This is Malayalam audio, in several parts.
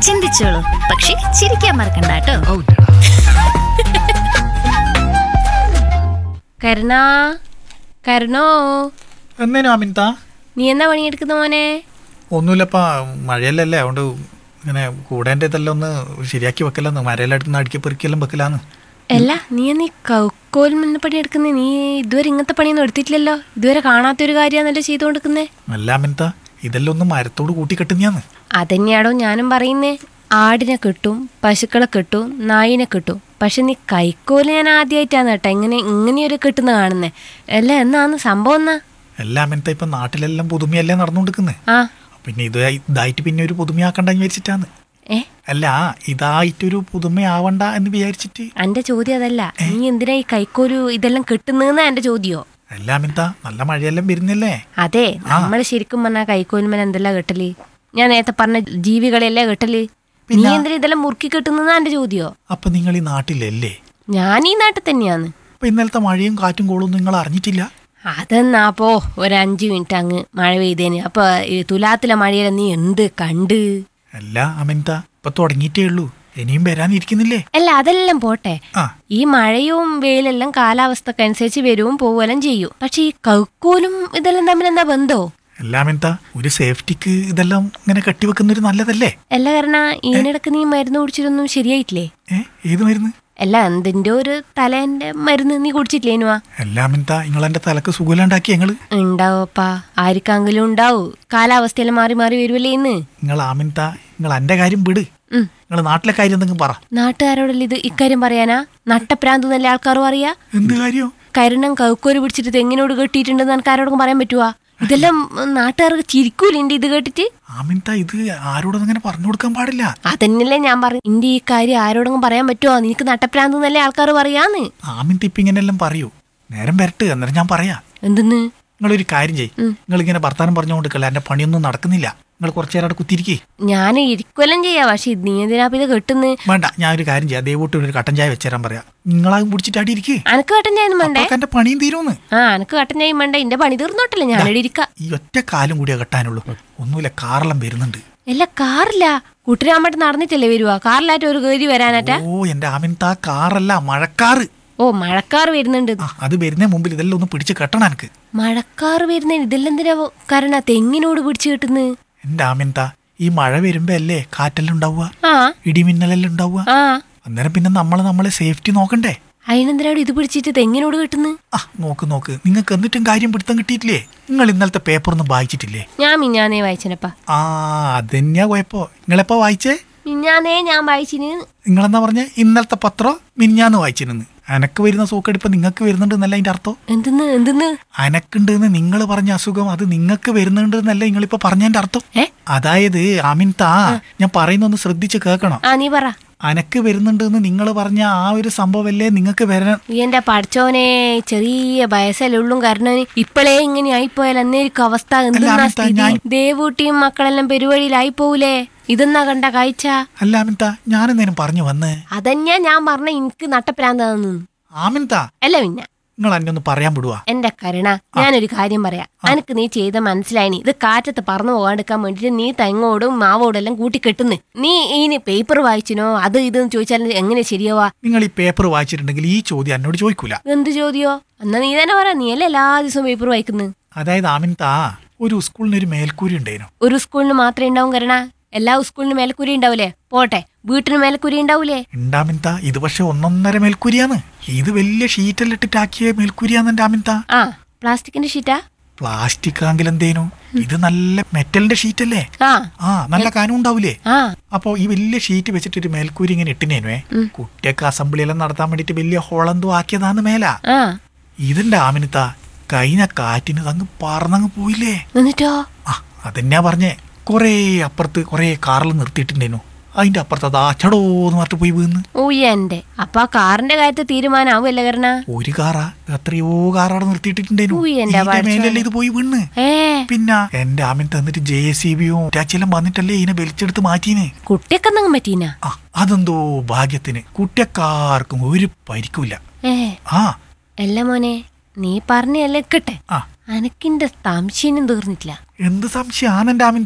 ചിന്തിച്ചോളൂ പക്ഷെ ചിരിക്കാൻ മറക്കണ്ട കേട്ടോ കരുണാ കരുണോ എന്നേനും അമിൻത നീ എന്നാ പണിയെടുക്കുന്ന മോനെ ഒന്നുമില്ലപ്പാ മഴയല്ലല്ലേ അതുകൊണ്ട് ഇങ്ങനെ കൂടേൻ്റെ ഇതെല്ലാം ഒന്ന് ശരിയാക്കി വെക്കലാന്ന് മരയെല്ലാം എടുത്ത് അടുക്കി പെറുക്കിയെല്ലാം വെക്കലാന്ന് അല്ല നീ നീ കൗക്കോലും എന്ന് പണിയെടുക്കുന്നേ നീ ഇതുവരെ ഇങ്ങനത്തെ പണിയൊന്നും എടുത്തിട്ടില്ലല്ലോ ഇതുവരെ കാണാത്തൊരു കാര്യമാണല്ലോ ചെയ്തുകൊണ്ടിരിക്കുന്നേ അല്ല അമിൻത ഇതെല്ലാം ഒന്ന് മരത്തോട് കൂട്ടിക്കെട്ടുന്നയാന്ന് അതന്നെയാടോ ഞാനും പറയുന്നേ ആടിനെ കിട്ടും പശുക്കളെ കിട്ടും നായിനെ കിട്ടും പക്ഷെ നീ കൈക്കോല് ഞാൻ ആദ്യമായിട്ടാണ് കേട്ടോ ഇങ്ങനെ ഇങ്ങനെയൊരു കിട്ടുന്ന കാണുന്നേ അല്ല എന്നാന്ന് സംഭവം എന്നാ എല്ലാ അമിൻത ഇപ്പം നാട്ടിലെല്ലാം പുതുമയല്ലേ നടന്നുകൊണ്ടിരിക്കുന്നത് ആ പിന്നെ ഇത് ഇതായിട്ട് പിന്നെ ഒരു പുതുമയാക്കണ്ടെന്ന് വിചാരിച്ചിട്ടാന്ന് ഏ അല്ല ഇതായിട്ടൊരു പുതുമയാവണ്ട എന്ന് വിചാരിച്ചിട്ട് എന്റെ ചോദ്യം അതല്ല നീ എന്തിനാ ഈ കൈക്കോല് ഇതെല്ലാം കിട്ടുന്നതെന്നാ എന്റെ ചോദ്യോ അല്ല അമിൻത നല്ല മഴയെല്ലാം വരുന്നില്ലേ അതെ നമ്മൾ ശരിക്കും പറഞ്ഞാൽ കൈക്കോലുമൻ എന്തെല്ലാം കെട്ടല് ഞാൻ നേരത്തെ പറഞ്ഞ ജീവികളെല്ലാം കെട്ടല് നീ എന്തിനാ ഇതെല്ലാം മുറുക്കി കെട്ടുന്നതാ എന്റെ ചോദ്യോ അപ്പൊ നിങ്ങൾ ഈ നാട്ടിലല്ലേ ഞാൻ ഈ നാട്ടിൽ തന്നെയാന്ന് അപ്പൊ ഇന്നലത്തെ മഴയും കാറ്റും കോളും നിങ്ങൾ അറിഞ്ഞിട്ടില്ല അതെന്നാപ്പോ ഒരു അഞ്ചു മിനിറ്റ് അങ്ങ് മഴ പെയ്തേന് അപ്പൊ ഈ തുലാത്തിലെ മഴയെല്ലാം നീ എന്ത് കണ്ട് അല്ല അമിൻത ഇപ്പൊ തുടങ്ങിയിട്ടേ ഉള്ളൂ ഇനിയും വരാനിരിക്കുന്നില്ലേ അല്ല അതെല്ലാം പോട്ടെ ആ ഈ മഴയും വെയിലെല്ലാം കാലാവസ്ഥക്കനുസരിച്ച് വരുവും പോവുകയെല്ലാം ചെയ്യും പക്ഷെ ഈ കൗക്കോലും ഇതെല്ലാം തമ്മിൽ എന്താ ബന്ധോ എല്ലാം എന്താ ഒരു സേഫ്റ്റിക്ക് ഇതെല്ലാം ഇങ്ങനെ കെട്ടിവെക്കുന്നൊരു നല്ലതല്ലേ അല്ല കാരണം ഈനിടക്ക് നീ മരുന്ന് കുടിച്ചിട്ടൊന്നും ശരിയായിട്ടില്ലേ ഏ ഏത് മരുന്ന് അല്ല എന്തിന്റെ ഒരു തലേന്റെ മരുന്ന് നീ കുടിച്ചിട്ടില്ലേനുവാ എല്ലാം എന്താ നിങ്ങൾ എന്റെ തലക്ക് സുഖമില്ലാണ്ടാക്കി ഞങ്ങള് ഉണ്ടാവപ്പാ ആർക്കെങ്കിലും ഉണ്ടാവൂ കാലാവസ്ഥയെല്ലാം മാറി മാറി വരുമല്ലേ ഇന്ന് നിങ്ങൾ ആമിൻത നിങ്ങൾ എന്റെ കാര്യം വിട് ഉം. നിങ്ങൾ നാട്ടിലെ കാര്യം എന്തെങ്കിലും പറ നാട്ടുകാരോടല്ല ഇത് ഇക്കാര്യം പറയാനാ നട്ടപ്രാന്ത് നല്ല ആൾക്കാരും അറിയാ എന്ത് കാര്യം കരുണം കൗക്കോര് പിടിച്ചിട്ട് തെങ്ങിനോട് കെട്ടിയിട്ടുണ്ടെന്ന് എനിക്ക് ആരോടും പറയാൻ പറ്റുവാ ഇതെല്ലാം നാട്ടുകാർക്ക് ചിരിക്കൂലിണ്ട് ഇത് കേട്ടിട്ട് ആമിൻത ഇത് ആരോടും അങ്ങനെ പറഞ്ഞു കൊടുക്കാൻ പാടില്ല അതന്നെയല്ലേ ഞാൻ പറഞ്ഞു ഇന്റെ ഈ കാര്യം ആരോടെങ്കിലും പറയാൻ പറ്റുമോ നിനക്ക് നട്ടപ്രാന്ത് നല്ല ആൾക്കാർ പറയാന്ന് ആമിൻത ഇപ്പൊ ഇങ്ങനെല്ലാം പറയൂ നേരം വരട്ട് അന്നേരം ഞാൻ പറയാം എന്തെന്ന് നിങ്ങളൊരു കാര്യം ചെയ്യ് നിങ്ങൾ ഇങ്ങനെ വർത്താനം പറഞ്ഞുകൊണ്ടിരിക്കല്ല എന്റെ പണിയൊന്നും നടക്കുന്നില്ല നിങ്ങൾ കുറച്ചു നേരം അവിടെ കുത്തിരിക്കേ ഞാൻ ഇരിക്കുവെല്ലാം ചെയ്യാ പക്ഷെ നീ എന്തിനാ ഇത് കെട്ടുന്ന് വേണ്ട ഞാൻ ഒരു കാര്യം ചെയ്യാം ദയവോട്ട് ഒരു കട്ടൻ ചായ വെച്ചേരാൻ പറയാം നിങ്ങളാകും പിടിച്ചിട്ട് അടി ഇരിക്കേ അനക്ക് കട്ടൻ ചെയ്യുന്നു വേണ്ടേ അപ്പൊക്കെ എന്റെ പണിയും തീരുമെന്ന് ആ അനക്ക് കട്ടൻ ചെയ്യും വേണ്ട എന്റെ പണി തീർന്നോട്ടല്ലേ ഞാനിവിടെ ഇരിക്ക ഈ ഒറ്റ കാലും കൂടിയേ കെട്ടാനുള്ളൂ ഒന്നുമില്ല കാറെല്ലാം വരുന്നുണ്ട് അല്ല കാറില്ല കുട്ടിരാമ്പട്ട് നടന്നിട്ടല്ലേ വരുവാ കാറിലായിട്ട് ഒരു കയറി വരാനാറ്റാ ഓ എന്റെ ആമിൻത കാറല്ല മഴക്കാറ് ഓ മഴക്കാർ വരുന്നുണ്ട് ആ അത് വരുന്നേ മുമ്പിൽ ഇതെല്ലാം ഒന്ന് പിടിച്ച് കെട്ടണം എനിക്ക് മഴക്കാർ വരുന്ന ഇതെല്ലാം എന്തിനാ കാരണം തെങ്ങിനോട് പിടിച്ചു കിട്ടുന്നത് എന്റെ ആമിൻത ഈ മഴ വരുമ്പോ അല്ലേ കാറ്റെല്ലാം ഉണ്ടാവുക ആ ഇടിമിന്നലെല്ലാം ഉണ്ടാവുക ആ അന്നേരം പിന്നെ നമ്മൾ നമ്മളെ സേഫ്റ്റി നോക്കണ്ടേ അതിനെന്തിനാണ് ഇത് പിടിച്ചിട്ട് തെങ്ങിനോട് കിട്ടുന്നത് ആ നോക്ക് നോക്ക് നിങ്ങൾക്ക് എന്നിട്ടും കാര്യം പിടുത്തം കിട്ടിയിട്ടില്ലേ നിങ്ങൾ ഇന്നലത്തെ പേപ്പർ ഒന്നും വായിച്ചിട്ടില്ലേ ഞാൻ മിഞ്ഞാന്നേ വായിച്ചനപ്പാ ആ അതന്നെയാ കുഴപ്പോ നിങ്ങളെപ്പോ വായിച്ചേ മിഞ്ഞാന്നേ ഞാൻ വായിച്ചിന് നിങ്ങളെന്നാ പറഞ്ഞ ഇന്നലത്തെ പത്രം മിഞ്ഞാന്ന് വായിച്ചിരുന്നു അനക്ക് വരുന്ന സൂക്കടിപ്പ് നിങ്ങൾക്ക് വരുന്നുണ്ട് എന്നല്ല അതിന്റെ അർത്ഥം എന്തെന്ന് എന്തെന്ന് അനക്കുണ്ട് എന്ന് നിങ്ങൾ പറഞ്ഞ അസുഖം അത് നിങ്ങൾക്ക് വരുന്നുണ്ട് എന്നല്ല നിങ്ങളിപ്പോ പറഞ്ഞതിന്റെ അർത്ഥം ഏ അതായത് അമിൻതാ ഞാൻ പറയുന്നൊന്ന് ശ്രദ്ധിച്ച് കേൾക്കണം ആ നീ പറ അനക്ക് വരുന്നുണ്ട് എന്ന് നിങ്ങൾ പറഞ്ഞ ആ ഒരു സംഭവമല്ലേ നിങ്ങൾക്ക് വരാൻ നീ എന്റെ പഠിച്ചോനെ ചെറിയ വയസ്സല്ലുള്ളും കാരണവന് ഇപ്പോഴേ ഇങ്ങനെ ആയിപ്പോയാൽ അന്നേരിക്കും അവസ്ഥ എന്തെന്നാ അമിത, സ്ഥിതി ഞാൻ- ദേവൂട്ടിയും മക്കളെല്ലാം പെരുവഴിയിലായി പോവൂലേ ഇതെന്നാ കണ്ട കാഴ്ച അല്ല അമിൻത ഞാനെന്തേനും പറഞ്ഞു വന്ന് അതന്നെയാ ഞാൻ പറഞ്ഞ എനിക്ക് നട്ടപ്രാന്താന്ന് ആമിൻത അല്ല പിന്നെ നിങ്ങൾ എന്നെ ഒന്ന് പറയാൻ വിടുവാ എന്റെ കരുണ ഞാനൊരു കാര്യം പറയാം അനക്ക് നീ ചെയ്ത മനസ്സിലായിനി ഇത് കാറ്റത്ത് പറന്നു പോകാണ്ടിരിക്കാൻ വേണ്ടിട്ട് നീ തെങ്ങോടും മാവോടും എല്ലാം കൂട്ടി കെട്ടുന്നു നീ ഇനി പേപ്പർ വായിച്ചിനോ അത് ഇതെന്ന് ചോദിച്ചാൽ എങ്ങനെ ശരിയാവാ നിങ്ങൾ ഈ പേപ്പർ വായിച്ചിട്ടുണ്ടെങ്കിൽ ഈ ചോദ്യം എന്നോട് ചോദിക്കൂല എന്ത് ചോദ്യോ എന്നാ നീ തന്നെ പറ നീ അല്ലേ എല്ലാ ദിവസവും പേപ്പർ വായിക്കുന്നത് അതായത് ആമിൻത ഒരു സ്കൂളിന് ഒരു മേൽക്കൂരി ഉണ്ടായിരുന്നു ഒരു സ്കൂളിന് മാത്രമേ ഉണ്ടാവും കരണ എല്ലാ സ്കൂളിനും മേലക്കുരി ഉണ്ടാവൂലേ പോട്ടെ വീട്ടിന് മേലക്കുരി ഉണ്ടാവൂലേ ഉണ്ടാമിൻത ഇത് പക്ഷെ ഒന്നൊന്നര മേൽക്കൂരിയാന്ന് ഇത് വലിയ ഷീറ്റെല്ലാം ഇട്ടിട്ടാക്കിയ മേൽക്കൂരിയാന്ന് എന്റെ ആമിൻത ആ പ്ലാസ്റ്റിക്കിന്റെ ഷീറ്റാ പ്ലാസ്റ്റിക് ആണെങ്കിൽ എന്തേനു ഇത് നല്ല മെറ്റലിന്റെ ഷീറ്റല്ലേ ആ ആ നല്ല കാനം ഉണ്ടാവൂലേ ആ അപ്പോ ഈ വലിയ ഷീറ്റ് വെച്ചിട്ട് ഒരു മേൽക്കൂരി ഇങ്ങനെ ഇട്ടിനേനുവേ കുട്ടിയൊക്കെ അസംബ്ലി എല്ലാം നടത്താൻ വേണ്ടിട്ട് വലിയ ഹോളന്തോ ആക്കിയതാന്ന് മേല ആ ഇതിന്റെ ആമിനത്ത കഴിഞ്ഞ കാറ്റിന് അങ്ങ് പറന്നങ്ങ് പോയില്ലേ എന്നിട്ടോ ആ അതെന്നാ പറഞ്ഞേ കൊറേ അപ്പുറത്ത് കൊറേ കാറിൽ നിർത്തിയിട്ടുണ്ടേനു അതിന്റെ അപ്പുറത്ത് അത് അച്ചടോ എന്ന് പറഞ്ഞിട്ട് പോയി വീന്ന് ഊയ്യന്റെ അപ്പൊ ആ കാറിന്റെ കാര്യത്തിൽ തീരുമാനാവുമല്ലേ കരണ ഒരു കാറാ എത്രയോ കാറാടെ നിർത്തിയിട്ടിട്ടുണ്ടേനു ഉയ്യ്, എന്റെ ഇതിന്റെ പടച്ചോനെ. മേലല്ലേ ഇത് പോയി വീണ് ഏ പിന്നെ എന്റെ ആമിൻ തന്നിട്ട് ജെ സി ബിയും ടാച്ചെല്ലാം വന്നിട്ടല്ലേ ഇതിനെ വലിച്ചെടുത്ത് മാറ്റീന് കുട്ടിയൊക്കെ എന്തെങ്കിലും പറ്റീനാ ആ അതെന്തോ ഭാഗ്യത്തിന് കുട്ടിയക്കാർക്കും ഒരു പരിക്കില്ല ഏ ആ അല്ല മോനെ നീ പറഞ്ഞല്ലേ കേട്ടെ ആ അനക്കിന്റെ സംശയം തീർന്നിട്ടില്ല എന്ത് സംശയമാണ് എന്റെ ആമിൻതാ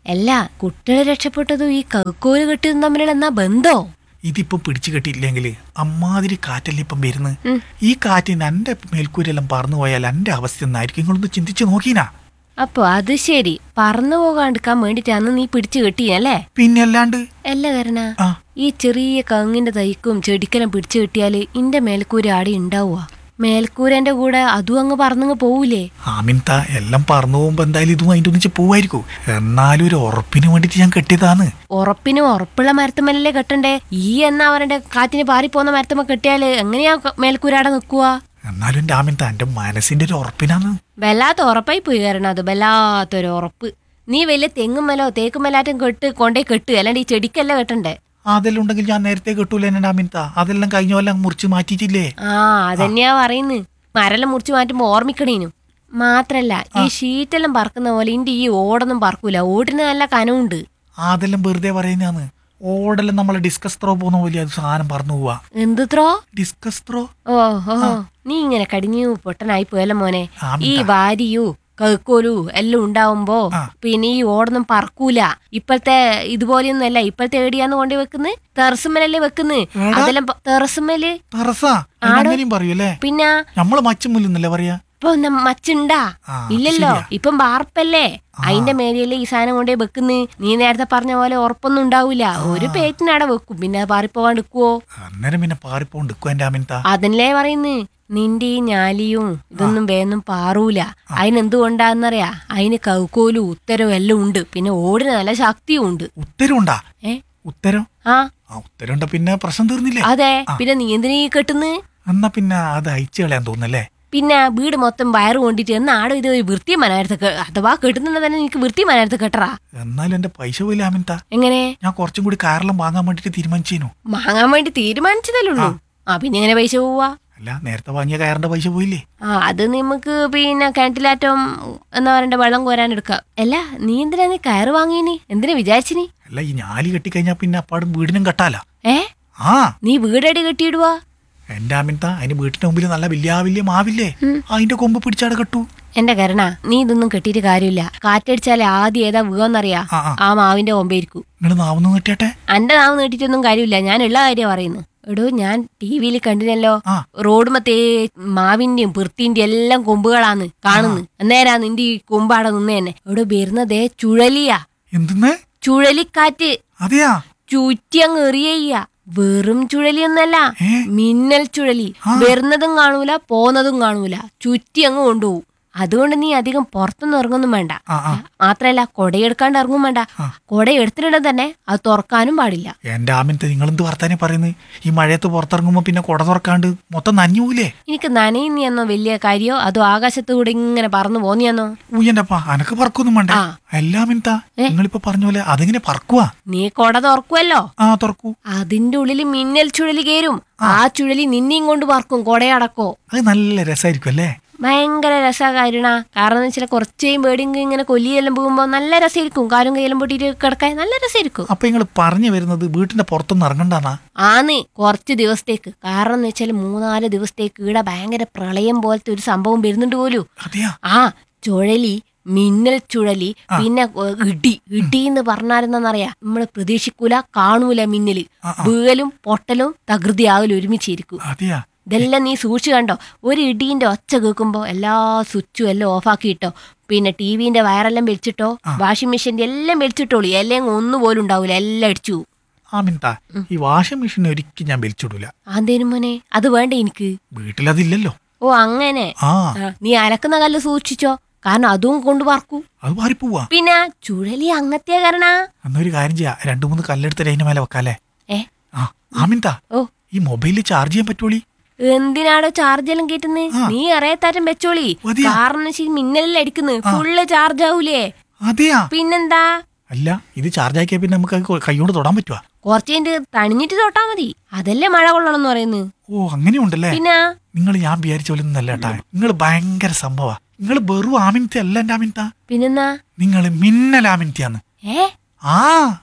അല്ല കുട്ടികളെ രക്ഷപ്പെട്ടതും ഈ കൗക്കോല് കെട്ടിയതും തമ്മിലുള്ള എന്നാ ബന്ധോ ഇതിപ്പം പിടിച്ചു കെട്ടിയില്ലെങ്കിൽ അമ്മാതിരി കാറ്റല്ലേ ഇപ്പം വരുന്നത് ഉം. ഈ കാറ്റിന് എന്റെ മേൽക്കൂരെല്ലാം പറന്നു പോയാൽ എന്റെ അവസ്ഥ എന്നായിരിക്കും നിങ്ങളൊന്ന് ചിന്തിച്ചു നോക്കീനാ അപ്പൊ അത് ശരി പറന്നു പോകാണ്ടിരിക്കാൻ വേണ്ടിട്ടാണ് നീ പിടിച്ചു കെട്ടിയല്ലേ പിന്നെ അല്ലാണ്ട് അല്ല കരണ ആ ഈ ചെറിയ കങ്ങിന്റെ തൈക്കും ചെടിക്കലും പിടിച്ചു കെട്ടിയാല് ഇന്റെ മേൽക്കൂര ആടെ ഉണ്ടാവുക മേൽക്കൂരന്റെ കൂടെ അതും അങ്ങ് പറന്നങ്ങ് പോവൂലേ ആമിൻത എല്ലാം പറന്നു പോകുമ്പോ എന്തായാലും ഇതും അതിന്റെ ഒന്നിച്ച് പോവായിരിക്കും എന്നാലും ഒരു ഉറപ്പിന് വേണ്ടിട്ട് ഞാൻ കെട്ടിയതാണ് ഉറപ്പിനും ഉറപ്പുള്ള മരത്തുമല്ലേ കെട്ടണ്ടേ ഈ എന്നാ അവരുടെ കാറ്റിന് പാറിപ്പോന്ന മരത്തുമ്മ കെട്ടിയാല് എങ്ങനെയാ ക- മേൽക്കൂരാടെ നിക്കുവാ എന്നാലും എന്റെ ആമിൻത എന്റെ മനസ്സിന്റെ ഒരു ഉറപ്പിനാണ് വല്ലാത്ത ഉറപ്പായി പോയി കാരണം അത് വല്ലാത്തൊരു ഉറപ്പ് നീ വലിയ തെങ്ങുമലോ തേക്കുമലാറ്റം കെട്ട് കൊണ്ടേ കെട്ട് അല്ലാണ്ട് ഈ ചെടിക്കല്ല കെട്ടണ്ടേ അതെല്ലാം ഉണ്ടെങ്കിൽ ഞാൻ നേരത്തെ കെട്ടൂല എന്റെ ആമിൻത അതെല്ലാം കഴിഞ്ഞ കൊല്ലം മുറിച്ച് മാറ്റിയിട്ടില്ലേ ആ അതന്നെയാ പറയുന്നു മരെല്ലാം മുറിച്ച് മാറ്റുമ്പോ ഓർമ്മിക്കണേനു മാത്രല്ല ഈ ഷീറ്റെല്ലാം പറക്കുന്ന പോലെ ഇന്റെ ഈ ഓടൊന്നും പറക്കൂല ഓടിന് നല്ല കനമുണ്ട് അതെല്ലാം വെറുതെ പറയുന്നതാണ് ഓടെല്ലാം നമ്മളെ ഡിസ്കസ് ത്രോ പോകുന്ന പോലെ അത് സാധനം പറന്നു പോവാ എന്ത് ത്രോ ഡിസ്കസ് ത്രോ ഓ ഓ നീ ഇങ്ങനെ കടിഞ്ഞു പൊട്ടനായി പോയല്ലോ മോനെ ആ, ഈ വാരിയു കഴുക്കോലു എല്ലാം ഉണ്ടാവുമ്പോ ആ. പിന്നെ ഈ ഓടൊന്നും പറക്കൂല ഇപ്പോഴത്തെ ഇതുപോലെയൊന്നും അല്ല ഇപ്പോഴത്തെ ഏടിയാന്ന് കൊണ്ടു വെക്കുന്നത് ടെറസുമലല്ലേ വെക്കുന്നത് എടാ. അതെല്ലാം പ- ടെറസുമല് ടെറസാ അങ്ങനെയും പറയൂല്ലേ പിന്നെ നമ്മള് മച്ചുമുല്ലെന്നല്ലേ പറയാ ഇപ്പൊ ന- മച്ചുണ്ടാ ആ, ഇല്ലല്ലോ ശരിയാ. ഇപ്പം വാർപ്പല്ലേ അതിന്റെ മേലെയല്ലേ ഈ സാധനം കൊണ്ടേ വെക്കുന്നത് നീ നേരത്തെ പറഞ്ഞ പോലെ ഉറപ്പൊന്നും ഉണ്ടാവൂല ഒരു പേറ്റിനവിടെ വെക്കും പിന്നെ അത് പാറിപ്പോവാണ്ട് നിക്കുവോ അന്നേരം പിന്നെ പാറിപ്പോണ്ടിക്കോ എന്റെ ആമിൻത അതല്ലേ പറയുന്നത് നിന്റെ ഈ ഞാലിയും ഇതൊന്നും വേന്നും പാറൂല അതിനെന്തുകൊണ്ടാന്നറിയാ അതിന് കൗക്കോലും ഉത്തരവും എല്ലാം ഉണ്ട് പിന്നെ ഓടിന് നല്ല ശക്തിയും ഉണ്ട് ഉത്തരവുണ്ടാ ഏ ഉത്തരം ആ ആ ഉത്തരവുണ്ട പിന്നെ പ്രശ്നം തീർന്നില്ലേ അതെ പിന്നെ നീ എന്തിനീ കെട്ടുന്ന് എന്നാ പിന്നെ അത് അയച്ചു കളയാൻ തോന്നുന്നല്ലേ പിന്നെ വീട് മൊത്തം വയറ് കൊണ്ടിട്ട് എന്നാടും ഇത് ഒരു വൃത്തി മനയർത്ത് അഥവാ കെട്ടുന്നുണ്ടെ തന്നെ എനിക്ക് വൃത്തി മനയർത്ത് കെട്ടറാ എന്നാലും എന്റെ പൈസ പോയില്ല ആമിൻത എങ്ങനെ ഞാൻ കുറച്ചും കൂടി കാറെല്ലാം വാങ്ങാൻ വേണ്ടിട്ട് തീരുമാനിച്ചേനു വാങ്ങാൻ വേണ്ടി തീരുമാനിച്ചതല്ലേ ഉള്ളൂ ആ പിന്നെ എങ്ങനെ പൈസ പോവാ അല്ല നേരത്തെ വാങ്ങിയ കയറിന്റെ പൈസ പോയില്ലേ ആ അത് നമുക്ക് പിന്നെ കിണറ്റിലാറ്റം എന്താ പറയണ്ട വെള്ളം കോരാൻ എടുക്കാം അല്ല നീ എന്തിനാ നീ കയറ് വാങ്ങിനി എന്തിനാ വിചാരിച്ചിനി അല്ല ഈ ഞാലി കെട്ടിക്കഴിഞ്ഞാ പിന്നെ അപ്പാടും വീടിനും കെട്ടാല ഏ ആ നീ വീടടി കെട്ടിയിടുവാ എന്റെ ആമിൻത അതിന് വീട്ടിന്റെ മുമ്പിൽ നല്ല വലിയ വലിയ മാവില്ലേ അതിന്റെ കൊമ്പ് പിടിച്ചാടെ കെട്ടു എന്റെ കരണ നീ ഇതൊന്നും കെട്ടിയിട്ട് കാര്യമില്ല കാറ്റടിച്ചാലേ ആദ്യം ഏതാ വീവെന്നറിയാ ആ, ആ. ആ മാവിന്റെ കൊമ്പായിരിക്കും നിങ്ങൾ നാവുന്നു കിട്ടിയാട്ടെ എന്റെ നാവ് നീട്ടിട്ടൊന്നും കാര്യമില്ല ഞാൻ ഉള്ള കാര്യം പറയുന്നു എടോ ഞാൻ ടി വിയിൽ കണ്ടിനല്ലോ ആ. റോഡ് മറ്റേ മാവിന്റെയും പിർത്തിന്റെയും എല്ലാം കൊമ്പുകളാന്ന് കാണുന്നു അന്നേരാ നിന്റെ ഈ കൊമ്പാടെ നിന്ന് തന്നെ എടോ വരുന്നതേ ചുഴലിയാ എന്തെന്ന് ചുഴലിക്കാറ്റ് അതെയാ ചുറ്റി അങ്ങ് എറിയ വെറും ചുഴലിയൊന്നല്ല ഏ? മിന്നൽ ചുഴലി വരുന്നതും കാണൂല പോന്നതും കാണൂല ചുറ്റി അങ്ങ് കൊണ്ടുപോകും അതുകൊണ്ട് നീ അധികം പുറത്തൊന്നും ഇറങ്ങൊന്നും വേണ്ട ആ ആ മാത്രല്ല കൊടയെടുക്കാണ്ട് ഇറങ്ങും വേണ്ട കൊട എടുത്തിട്ടുണ്ടെ തന്നെ അത് തുറക്കാനും പാടില്ല എന്റെ ആമിനത്തെ നിങ്ങൾ എന്ത് വർത്താനെ പറയുന്നത് ഈ മഴയത്ത് പുറത്തിറങ്ങുമ്പോ പിന്നെ കുട തുറക്കാണ്ട് മൊത്തം നനഞ്ഞൂലേ എനിക്ക് നനയുന്നോ വലിയ കാര്യോ അതോ ആകാശത്തൂടെ ഇങ്ങനെ പറന്നു പോന്നിയെന്നോ ഊയന്റപ്പാ അനക്ക് പറക്കൊന്നും വേണ്ട ആ. എല്ലാ മിനിത്താ നിങ്ങളിപ്പോ പറഞ്ഞ പോലെ അതിങ്ങനെ പറക്കുവാ നീ കൊട തുറക്കുമല്ലോ ആ തുറക്കൂ അതിന്റെ ഉള്ളിൽ മിന്നൽ ചുഴലി കയറും ആ ചുഴലി നിന്നെയും കൊണ്ട് പറക്കും കൊടയടക്കോ അത് നല്ല രസമായിരിക്കും അല്ലേ ഭയങ്കര രസകാരണ കാരണം എന്ന് വെച്ചാൽ കുറച്ചേയും പേടിങ്കി ഇങ്ങനെ കൊല്ലിയെല്ലാം പോകുമ്പോൾ നല്ല രസമായിരിക്കും കാലും കയ്യിലും പൊട്ടിയിട്ട് കിടക്കാൻ നല്ല രസമായിരിക്കും അപ്പൊ നിങ്ങൾ പറഞ്ഞു വരുന്നത് വീട്ടിന്റെ പുറത്തൊന്നും ഇറങ്ങണ്ടാന്നാ ആന്ന് കുറച്ച് ദിവസത്തേക്ക് കാരണം എന്ന് വെച്ചാൽ മൂന്നാല് ദിവസത്തേക്ക് ഇവിടെ ഭയങ്കര പ്രളയം പോലത്തെ ഒരു സംഭവം വരുന്നുണ്ട് പോലും അതെയാ ആ ചുഴലി മിന്നൽ ചുഴലി പിന്നെ ഏ, ഇടി ഇടി എന്ന് പറഞ്ഞാലെന്നറിയാ നമ്മള് പ്രതീക്ഷിക്കൂല കാണൂല മിന്നല് വീഴലും പൊട്ടലും തകൃതിയാകലും ഒരുമിച്ചിരിക്കും അതെയാ ഇതെല്ലാം നീ സൂക്ഷിച്ചു കണ്ടോ ഒരു ഇടീന്റെ ഒച്ച കേൾക്കുമ്പോ എല്ലാ സ്വിച്ചും എല്ലാം ഓഫാക്കിയിട്ടോ പിന്നെ ടി വിന്റെ വയറെല്ലാം വലിച്ചിട്ടോ വാഷിംഗ് മെഷീന്റെ എല്ലാം വലിച്ചിട്ടോളൂ എല്ലാം ഒന്നുപോലും ഉണ്ടാവൂല എല്ലാം അടിച്ചു പോവും. ആ മിനിത്താ ഈ വാഷിംഗ് മെഷീൻ ഒരിക്കലും ഞാൻ വലിച്ചിടൂല അതേനും മോനെ അത് വേണ്ട എനിക്ക് വീട്ടിലതില്ലല്ലോ ഓ അങ്ങനെ ആ ആ, നീ അലക്കുന്ന കല്ല് സൂക്ഷിച്ചോ കാരണം അതും കൊണ്ട് പറക്കൂ അത് മാറിപ്പോവാ പിന്നെ ചുഴലി അങ്ങത്തെ കാരണ എന്നൊരു കാര്യം ചെയ്യാ രണ്ടു മൂന്ന് കല്ലെടുത്ത് അതിന്റെ മേലെ വെക്കാല്ലേ ഏ ആ ആ മിനിത്താ ഓ ഈ മൊബൈലിൽ ചാർജ് ചെയ്യാൻ പറ്റൂളി എന്തിനാടോ ചാർജ് എല്ലാം കേട്ടുന്നത് ആ. നീ അറിയാത്താറ്റം വെച്ചോളി മതിയാ. കാരണം ശരി മിന്നലെല്ലാം അടിക്കുന്നത് ഫുള്ള് ചാർജ് ആവൂലേ അതെയാ പിന്നെന്താ അല്ല ഇത് ചാർജ് ആക്കിയാ പിന്നെ നമുക്ക് അത് കൈകൊണ്ട് തൊടാൻ പറ്റുവാ കുറച്ച് കഴിഞ്ഞിട്ട് തണിഞ്ഞിട്ട് തൊട്ടാ മതി അതല്ലേ മഴ കൊള്ളണം എന്ന് പറയുന്നത് ഓ അങ്ങനെയുണ്ടല്ലേ പിന്നെ നിങ്ങൾ ഞാൻ വിചാരിച്ച പോലെ ഒന്നും അല്ല കേട്ടാ നിങ്ങൾ ഭയങ്കര സംഭവാ നിങ്ങൾ വെറും ആമിനത്തെ അല്ല എന്റെ ആമിനത്ത പിന്നെന്നാ നിങ്ങൾ മിന്നൽ ആമിനത്തെയാന്ന് ഏ ആ